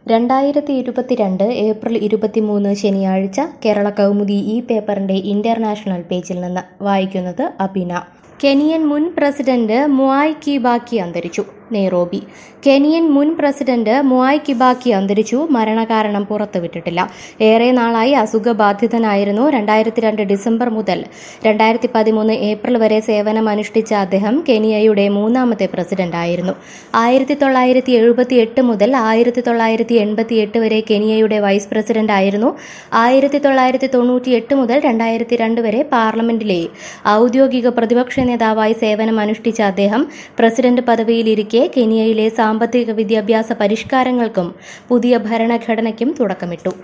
രണ്ടായിരത്തി ഇരുപത്തിരണ്ട് ഏപ്രിൽ ഇരുപത്തിമൂന്ന് ശനിയാഴ്ച കേരള കൗമുദി ഈ പേപ്പറിന്റെ ഇന്റർനാഷണൽ പേജിൽ നിന്ന് വായിക്കുന്നത് അബിന കെനിയൻ മുൻ പ്രസിഡന്റ് മുആയ് കിബാക്കി അന്തരിച്ചു നെയ്റോബി കെനിയൻ മുൻ പ്രസിഡന്റ് മുആയ് കിബാക്കി അന്തരിച്ചു മരണകാരണം പുറത്തുവിട്ടിട്ടില്ല ഏറെ നാളായി അസുഖബാധിതനായിരുന്നു രണ്ടായിരത്തി രണ്ട് ഡിസംബർ മുതൽ രണ്ടായിരത്തി പതിമൂന്ന് ഏപ്രിൽ വരെ സേവനം അനുഷ്ഠിച്ച അദ്ദേഹം കെനിയയുടെ മൂന്നാമത്തെ പ്രസിഡന്റായിരുന്നു ആയിരത്തി തൊള്ളായിരത്തി എഴുപത്തി എട്ട് മുതൽ ആയിരത്തി തൊള്ളായിരത്തി എൺപത്തി എട്ട് വരെ കെനിയയുടെ വൈസ് പ്രസിഡന്റ് ആയിരുന്നു ആയിരത്തി തൊള്ളായിരത്തി തൊണ്ണൂറ്റി എട്ട് മുതൽ രണ്ടായിരത്തി രണ്ട് വരെ പാർലമെന്റിലെ ഔദ്യോഗിക പ്രതിപക്ഷ നേതാവായി സേവനം അനുഷ്ഠിച്ച അദ്ദേഹം പ്രസിഡന്റ് പദവിയിലിരിക്കെ കെനിയയിലെ സാമ്പത്തിക വിദ്യാഭ്യാസ പരിഷ്കാരങ്ങൾക്കും പുതിയ ഭരണഘടനയ്ക്കും തുടക്കമിട്ടു